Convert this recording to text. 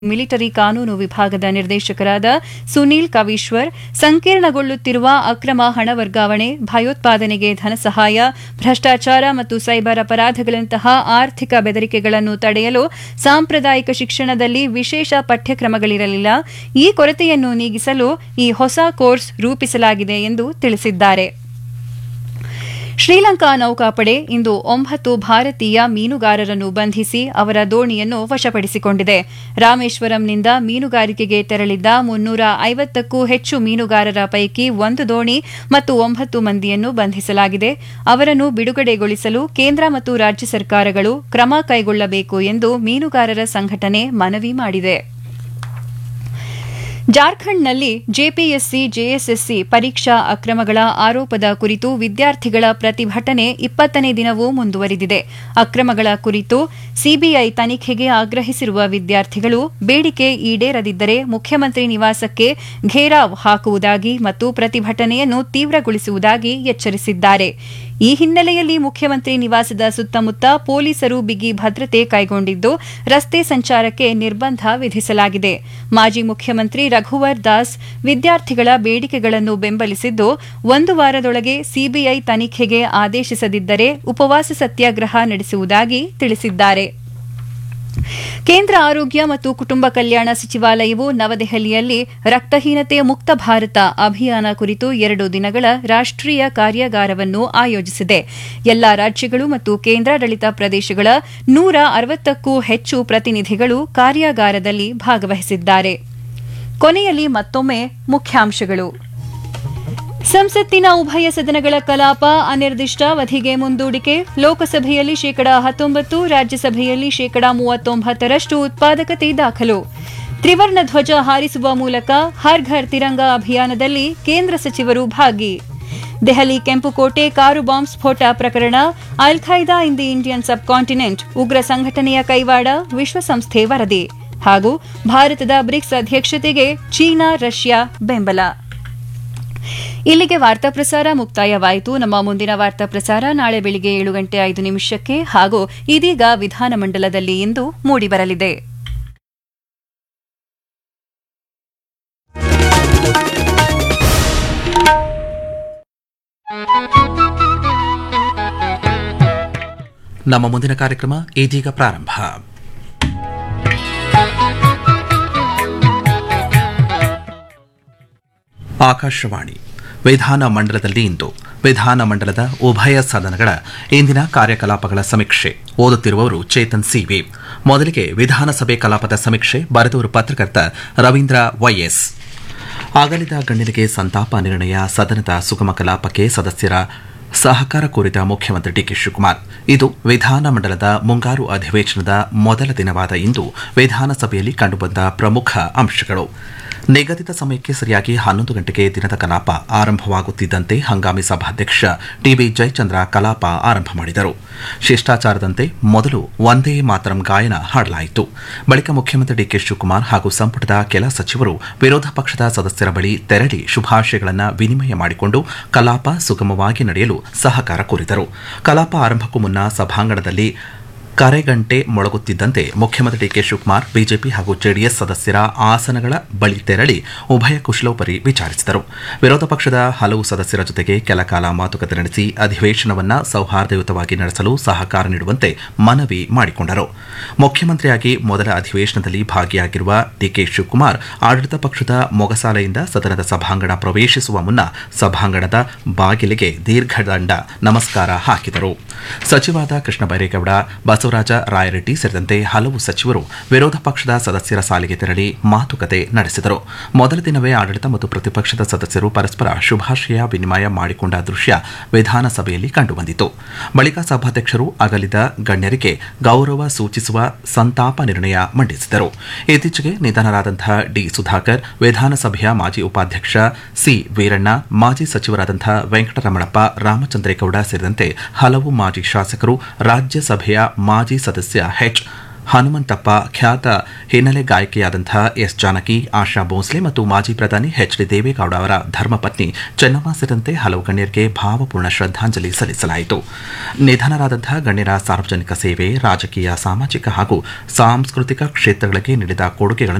military ಕಾನೂನು ವಿಭಾಗದ ನಿರ್ದೇಶಕರಾದ ಸುನೀಲ್ ಕವೀಶ್ವರ್ ಸಂಕೀರ್ಣಗೊಳ್ಳುತ್ತಿರುವ ಅಕ್ರಮ ಹಣ ವರ್ಗಾವಣೆ ಭಯೋತ್ಪಾದನೆಗೆ ಧನಸಹಾಯ ಭ್ರಷ್ಟಾಚಾರ ಮತ್ತು ಸೈಬರ್ ಅಪರಾಧಗಳಂತಹ ಆರ್ಥಿಕ ಬೆದರಿಕೆಗಳನ್ನು ತಡೆಯಲು ಸಾಂಪ್ರದಾಯಿಕ ಶಿಕ್ಷಣದಲ್ಲಿ ವಿಶೇಷ ಪಠ್ಯಕ್ರಮಗಳಿರಲಿಲ್ಲ ಈ ಕೊರತೆಯನ್ನು ನೀಗಿಸಲು ಈ ಹೊಸ ಕೋರ್ಸ್ ರೂಪಿಸಲಾಗಿದೆ ಎಂದು ತಿಳಿಸಿದ್ದಾರೆ ಶ್ರೀಲಂಕಾ ನೌಕಾಪಡೆ ಇಂದು ಒಂಬತ್ತು ಭಾರತೀಯ ಮೀನುಗಾರರನ್ನು ಬಂಧಿಸಿ ಅವರ ದೋಣಿಯನ್ನು ವಶಪಡಿಸಿಕೊಂಡಿದೆ ರಾಮೇಶ್ವರಂನಿಂದ ಮೀನುಗಾರಿಕೆಗೆ ತೆರಳಿದ್ದ ಮುನ್ನೂರ ಐವತ್ತಕ್ಕೂ ಹೆಚ್ಚು ಮೀನುಗಾರರ ಪೈಕಿ ಒಂದು ದೋಣಿ ಮತ್ತು ಒಂಬತ್ತು ಮಂದಿಯನ್ನು ಬಂಧಿಸಲಾಗಿದೆ ಅವರನ್ನು ಬಿಡುಗಡೆಗೊಳಿಸಲು ಕೇಂದ್ರ ಮತ್ತು ರಾಜ್ಯ ಸರ್ಕಾರಗಳು ಕ್ರಮ ಕೈಗೊಳ್ಳಬೇಕು ಎಂದು ಮೀನುಗಾರರ ಸಂಘಟನೆ ಮನವಿ ಮಾಡಿದೆ ಜಾರ್ಖಂಡ್ನಲ್ಲಿ ಜೆಪಿಎಸ್ಸಿ ಜೆಎಸ್ಎಸ್ಸಿ ಪರೀಕ್ಷಾ ಅಕ್ರಮಗಳ ಆರೋಪದ ಕುರಿತು ವಿದ್ಯಾರ್ಥಿಗಳ ಪ್ರತಿಭಟನೆ ಇಪ್ಪತ್ತನೇ ದಿನವೂ ಮುಂದುವರಿದಿದೆ ಅಕ್ರಮಗಳ ಕುರಿತು ಸಿಬಿಐ ತನಿಖೆಗೆ ಆಗ್ರಹಿಸಿರುವ ವಿದ್ಯಾರ್ಥಿಗಳು ಬೇಡಿಕೆ ಈಡೇರದಿದ್ದರೆ ಮುಖ್ಯಮಂತ್ರಿ ನಿವಾಸಕ್ಕೆ ಘೇರಾವ್ ಹಾಕುವುದಾಗಿ ಮತ್ತು ಪ್ರತಿಭಟನೆಯನ್ನು ತೀವ್ರಗೊಳಿಸುವುದಾಗಿ ಎಚ್ಚರಿಸಿದ್ದಾರೆ ಈ ಹಿನ್ನೆಲೆಯಲ್ಲಿ ಮುಖ್ಯಮಂತ್ರಿ ನಿವಾಸದ ಸುತ್ತಮುತ್ತ ಪೊಲೀಸರು ಬಿಗಿ ಭದ್ರತೆ ಕೈಗೊಂಡಿದ್ದು ರಸ್ತೆ ಸಂಚಾರಕ್ಕೆ ನಿರ್ಬಂಧ ವಿಧಿಸಲಾಗಿದೆ ಮಾಜಿ ಮುಖ್ಯಮಂತ್ರಿ ರಘುವರ್ ದಾಸ್ ವಿದ್ಯಾರ್ಥಿಗಳ ಬೇಡಿಕೆಗಳನ್ನು ಬೆಂಬಲಿಸಿದ್ದು ಒಂದು ವಾರದೊಳಗೆ ಸಿಬಿಐ ತನಿಖೆಗೆ ಆದೇಶಿಸದಿದ್ದರೆ ಉಪವಾಸ ಸತ್ಯಾಗ್ರಹ ನಡೆಸುವುದಾಗಿ ತಿಳಿಸಿದ್ದಾರೆ ಕೇಂದ್ರ ಆರೋಗ್ಯ ಮತ್ತು ಕುಟುಂಬ ಕಲ್ಯಾಣ ಸಚಿವಾಲಯವು ನವದೆಹಲಿಯಲ್ಲಿ ರಕ್ತಹೀನತೆ ಮುಕ್ತ ಭಾರತ ಅಭಿಯಾನ ಕುರಿತು ಎರಡು ದಿನಗಳ ರಾಷ್ಟೀಯ ಕಾರ್ಯಾಗಾರವನ್ನು ಆಯೋಜಿಸಿದೆ ಎಲ್ಲಾ ರಾಜ್ಯಗಳು ಮತ್ತು ಕೇಂದ್ರಾಡಳಿತ ಪ್ರದೇಶಗಳ ನೂರ ಅರವತ್ತಕ್ಕೂ ಹೆಚ್ಚು ಪ್ರತಿನಿಧಿಗಳು ಕಾರ್ಯಾಗಾರದಲ್ಲಿ ಭಾಗವಹಿಸಿದ್ದಾರೆ ಕೊನೆಯಲ್ಲಿ ಮತ್ತೊಮ್ಮೆ ಮುಖ್ಯಾಂಶಗಳು ಸಂಸತ್ತಿನ ಉಭಯ ಸದನಗಳ ಕಲಾಪ ಅನಿರ್ದಿಷ್ಟಾವಧಿಗೆ ಮುಂದೂಡಿಕೆ ಲೋಕಸಭೆಯಲ್ಲಿ ಶೇಕಡಾ ಹತ್ತೊಂಬತ್ತು ರಾಜ್ಯಸಭೆಯಲ್ಲಿ ಶೇಕಡಾ ಮೂವತ್ತೊಂಬತ್ತರಷ್ಟು ಉತ್ಪಾದಕತೆ ದಾಖಲು ತ್ರಿವರ್ಣ ಧ್ವಜ ಹಾರಿಸುವ ಮೂಲಕ ಹರ್ ಘರ್ ತಿರಂಗ ಅಭಿಯಾನದಲ್ಲಿ ಕೇಂದ್ರ ಸಚಿವರು ಭಾಗಿ ದೆಹಲಿ ಕೆಂಪುಕೋಟೆ ಕಾರು ಬಾಂಬ್ ಸ್ಫೋಟ ಪ್ರಕರಣ al Qaeda in the Indian subcontinent ಉಗ್ರ ಸಂಘಟನೆಯ ಕೈವಾಡ ವಿಶ್ವಸಂಸ್ಥೆ ವರದಿ ಹಾಗೂ ಭಾರತದ ಬ್ರಿಕ್ಸ್ ಅಧ್ಯಕ್ಷತೆಗೆ ಚೀನಾ ರಷ್ಯಾ ಬೆಂಬಲ ಇಲ್ಲಿಗೆ ವಾರ್ತಾ ಪ್ರಸಾರ ಮುಕ್ತಾಯವಾಯಿತು ನಮ್ಮ ಮುಂದಿನ ವಾರ್ತಾ ಪ್ರಸಾರ ನಾಳೆ ಬೆಳಿಗ್ಗೆ ಏಳು ಗಂಟೆ ಐದು ನಿಮಿಷಕ್ಕೆ ಹಾಗೂ ಇದೀಗ ವಿಧಾನಮಂಡಲದಲ್ಲಿ ಇಂದು ಮೂಡಿಬರಲಿದೆ ನಮ್ಮ ಮುಂದಿನ ಕಾರ್ಯಕ್ರಮ ಇದೀಗ ಪ್ರಾರಂಭ ಆಕಾಶವಾಣಿ ವಿಧಾನ ಮಂಡಲದಲ್ಲಿ ಇಂದು ವಿಧಾನ ಮಂಡಲದ ಉಭಯ ಸದನಗಳ ಇಂದಿನ ಕಾರ್ಯಕಲಾಪಗಳ ಸಮೀಕ್ಷೆ ಓದುತ್ತಿರುವವರು ಚೇತನ್ ಸಿವಿ ಮೊದಲಿಗೆ ವಿಧಾನಸಭೆ ಕಲಾಪದ ಸಮೀಕ್ಷೆ ಬರೆದವರು ಪತ್ರಕರ್ತ ರವೀಂದ್ರ ವೈಎಸ್ ಅಗಲಿದ ಗಣ್ಯರಿಗೆ ಸಂತಾಪ ನಿರ್ಣಯ ಸದನದ ಸುಗಮ ಕಲಾಪಕ್ಕೆ ಸದಸ್ಯರ ಸಹಕಾರ ಕೋರಿದ ಮುಖ್ಯಮಂತ್ರಿ ಡಿಕೆ ಶಿವಕುಮಾರ್ ಇದು ವಿಧಾನಮಂಡಲದ ಮುಂಗಾರು ಅಧಿವೇಶನದ ಮೊದಲ ದಿನವಾದ ಇಂದು ವಿಧಾನಸಭೆಯಲ್ಲಿ ಕಂಡುಬಂದ ಪ್ರಮುಖ ಅಂಶಗಳು ನಿಗದಿತ ಸಮಯಕ್ಕೆ ಸರಿಯಾಗಿ ಹನ್ನೊಂದು ಗಂಟೆಗೆ ದಿನದ ಕಲಾಪ ಆರಂಭವಾಗುತ್ತಿದ್ದಂತೆ ಹಂಗಾಮಿ ಸಭಾಧ್ಯಕ್ಷ ಟಿಬಿ ಜಯಚಂದ್ರ ಕಲಾಪ ಆರಂಭ ಮಾಡಿದರು ಶಿಷ್ಟಾಚಾರದಂತೆ ಮೊದಲು ಒಂದೇ ಮಾತರಂ ಗಾಯನ ಹಾಡಲಾಯಿತು ಬಳಿಕ ಮುಖ್ಯಮಂತ್ರಿ ಡಿಕೆ ಶಿವಕುಮಾರ್ ಹಾಗೂ ಸಂಪುಟದ ಕೆಲ ಸಚಿವರು ವಿರೋಧ ಪಕ್ಷದ ಸದಸ್ಯರ ಬಳಿ ತೆರಳಿ ಶುಭಾಶಯಗಳನ್ನು ವಿನಿಮಯ ಮಾಡಿಕೊಂಡು ಕಲಾಪ ಸುಗಮವಾಗಿ ನಡೆಯಲು ಸಹಕಾರ ಕೋರಿದರು ಕಲಾಪ ಆರಂಭಕ್ಕೂ ಮುನ್ನ ಸಭಾಂಗಣದಲ್ಲಿ ಕರೆಗಂಟೆ ಮೊಳಗುತ್ತಿದ್ದಂತೆ ಮುಖ್ಯಮಂತ್ರಿ ಡಿಕೆ ಶಿವಕುಮಾರ್ ಬಿಜೆಪಿ ಹಾಗೂ ಜೆಡಿಎಸ್ ಸದಸ್ಯರ ಆಸನಗಳ ಬಳಿ ತೆರಳಿ ಉಭಯ ಕುಶಲೋಪರಿ ವಿಚಾರಿಸಿದರು ವಿರೋಧ ಪಕ್ಷದ ಹಲವು ಸದಸ್ಯರ ಜೊತೆಗೆ ಕೆಲಕಾಲ ಮಾತುಕತೆ ನಡೆಸಿ ಅಧಿವೇಶನವನ್ನ ಸೌಹಾರ್ದಯುತವಾಗಿ ನಡೆಸಲು ಸಹಕಾರ ನೀಡುವಂತೆ ಮನವಿ ಮಾಡಿಕೊಂಡರು ಮುಖ್ಯಮಂತ್ರಿಯಾಗಿ ಮೊದಲ ಅಧಿವೇಶನದಲ್ಲಿ ಭಾಗಿಯಾಗಿರುವ ಡಿಕೆ ಶಿವಕುಮಾರ್ ಆಡಳಿತ ಪಕ್ಷದ ಮೊಗಸಾಲೆಯಿಂದ ಸದನದ ಸಭಾಂಗಣ ಪ್ರವೇಶಿಸುವ ಮುನ್ನ ಸಭಾಂಗಣದ ಬಾಗಿಲಿಗೆ ದೀರ್ಘದಂಡ ನಮಸ್ಕಾರ ಹಾಕಿದರು ಸಚಿವರಾದ ಕೃಷ್ಣ ಬೈರೇಗೌಡ ಬಸವರಾಜ ರಾಯರೆಡ್ಡಿ ಸೇರಿದಂತೆ ಹಲವು ಸಚಿವರು ವಿರೋಧ ಪಕ್ಷದ ಸದಸ್ಯರ ಸಾಲಿಗೆ ತೆರಳಿ ಮಾತುಕತೆ ನಡೆಸಿದರು ಮೊದಲ ದಿನವೇ ಆಡಳಿತ ಮತ್ತು ಪ್ರತಿಪಕ್ಷದ ಸದಸ್ಯರು ಪರಸ್ಪರ ಶುಭಾಶಯ ವಿನಿಮಯ ಮಾಡಿಕೊಂಡ ದೃಶ್ಯ ವಿಧಾನಸಭೆಯಲ್ಲಿ ಕಂಡುಬಂದಿತು ಬಳಿಕ ಸಭಾಧ್ಯಕ್ಷರು ಅಗಲಿದ ಗಣ್ಯರಿಗೆ ಗೌರವ ಸೂಚಿಸುವ ಸಂತಾಪ ನಿರ್ಣಯ ಮಂಡಿಸಿದರು ಇತ್ತೀಚೆಗೆ ನಿಧನರಾದಂತಹ ಡಿ ಸುಧಾಕರ್ ವಿಧಾನಸಭೆಯ ಮಾಜಿ ಉಪಾಧ್ಯಕ್ಷ ಸಿ ವೀರಣ್ಣ ಮಾಜಿ ಸಚಿವರಾದಂತಹ ವೆಂಕಟರಮಣಪ್ಪ ರಾಮಚಂದ್ರೇಗೌಡ ಸೇರಿದಂತೆ ಹಲವು ಮಾಜಿ ಶಾಸಕರು ರಾಜ್ಯಸಭೆಯ ಮಾಜಿ ಸದಸ್ಯ ಎಚ್ ಹನುಮಂತಪ್ಪ ಖ್ಯಾತ ಹಿನ್ನೆಲೆ ಗಾಯಕಿಯಾದಂಥ ಎಸ್ ಜಾನಕಿ ಆಶಾ ಭೋಸ್ಲೆ ಮತ್ತು ಮಾಜಿ ಪ್ರಧಾನಿ ಎಚ್ ಡಿ ದೇವೇಗೌಡ ಅವರ ಧರ್ಮಪತ್ನಿ ಚೆನ್ನಮ್ಮ ಸೇರಿದಂತೆ ಹಲವು ಗಣ್ಯರಿಗೆ ಭಾವಪೂರ್ಣ ಶ್ರದ್ಧಾಂಜಲಿ ಸಲ್ಲಿಸಲಾಯಿತು ನಿಧನರಾದಂತಹ ಗಣ್ಯರ ಸಾರ್ವಜನಿಕ ಸೇವೆ ರಾಜಕೀಯ ಸಾಮಾಜಿಕ ಹಾಗೂ ಸಾಂಸ್ಕೃತಿಕ ಕ್ಷೇತ್ರಗಳಿಗೆ ನೀಡಿದ ಕೊಡುಗೆಗಳನ್ನು